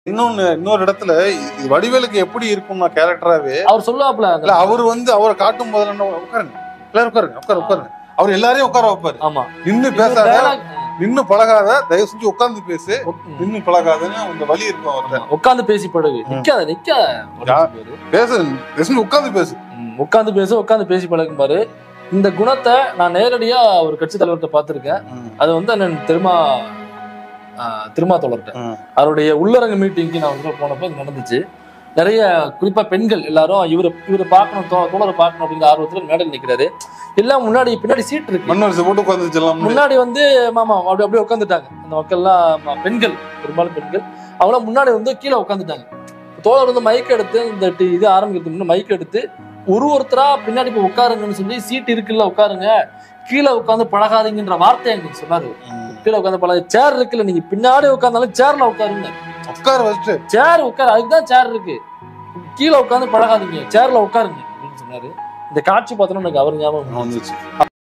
இன்னொன்னு இன்னொரு இடத்துல இது வடிவேலுக்கு எப்படி இருக்கும்னா கேரக்டராவே அவர் சொல்லுவாப்ல இல்ல அவர் வந்து அவரை காட்டும் போதுல என்ன உட்காருங்க எல்லாரும் உட்காருங்க உட்காரு உட்காருங்க அவர் எல்லாரையும் உட்கார வைப்பாரு ஆமா நின்னு பேசாத dialogue- நின்னு பழகாத தயவு செஞ்சு உட்கார்ந்து பேசு உக்- நின்னு பழகாதன்னு அந்த வழி இருக்கும் அவர்கிட்ட உட்கார்ந்து பேசி பழகு நிக்காத நிக்காத யா- பேசு தயவு செஞ்சு உட்கார்ந்து பேசு ம், உட்கார்ந்து பேச உட்கார்ந்து பேசி பழகும் பாரு இந்த குணத்தை நான் நேரடியா ஒரு கட்சி தலைவர்கிட்ட பார்த்திருக்கேன் அது வந்து அண்ணன் திருமா ஆ, திருமா தோழர்கிட்ட ம். அவருடைய உள்ளரங்க மீட்டிங்க்கு நான் வந்து போனப்போ இது நடந்துச்சு நிறைய குறிப்பா பெண்கள் எல்லாரும் இவரை இவரை பார்க்கணும் தோ தோழரை பார்க்கணும் அப்படிங்கிற ஆர்வத்துல மேடையில் நிக்கிறாரு எல்லாம் முன்னாடி பின்னாடி சீட் இருக்கு மண் வரிசை போட்டு உட்கார்ந்து செல்லாம் முன்னாடி வந்து மாமா அப்படி அப்படியே உட்காந்துட்டாங்க அந்த மக்கள்லாம் ம- பெண்கள் பெரும்பாலும் பெண்கள் அவங்களாம் முன்னாடி வந்து கீழே உட்காந்துட்டாங்க தோழர் வந்து மைக் எடுத்து இந்த டி- இது ஆரம்பிக்கிறதுக்கு முன்னாடி மைக் எடுத்து ஒரு ஒருத்தரா பின்னாடி போய் உட்காருங்கன்னு சொல்லி சீட் இருக்குல்ல உட்காருங்க கீழே உட்காந்து பழகாதீங்கன்ற வார்த்தை எங்களுக்கு சொன்னாரு கீழே உட்காந்து பழக சேர் இருக்குல்ல நீங்க பின்னாடி உட்காந்தாலும் சேர்ல உட்காருங்க உட்கார வச்சுட்டு சேர் உட்காரு அதுக்குதான் சேர் இருக்கு கீழே உட்காந்து பழகாதீங்க சேர்ல உட்காருங்க அப்படின்னு சொன்னாரு இந்த காட்சி பார்த்தோன்னா எனக்கு அவர் ஞாபகம் வந்துச்சு. வந்துச்சு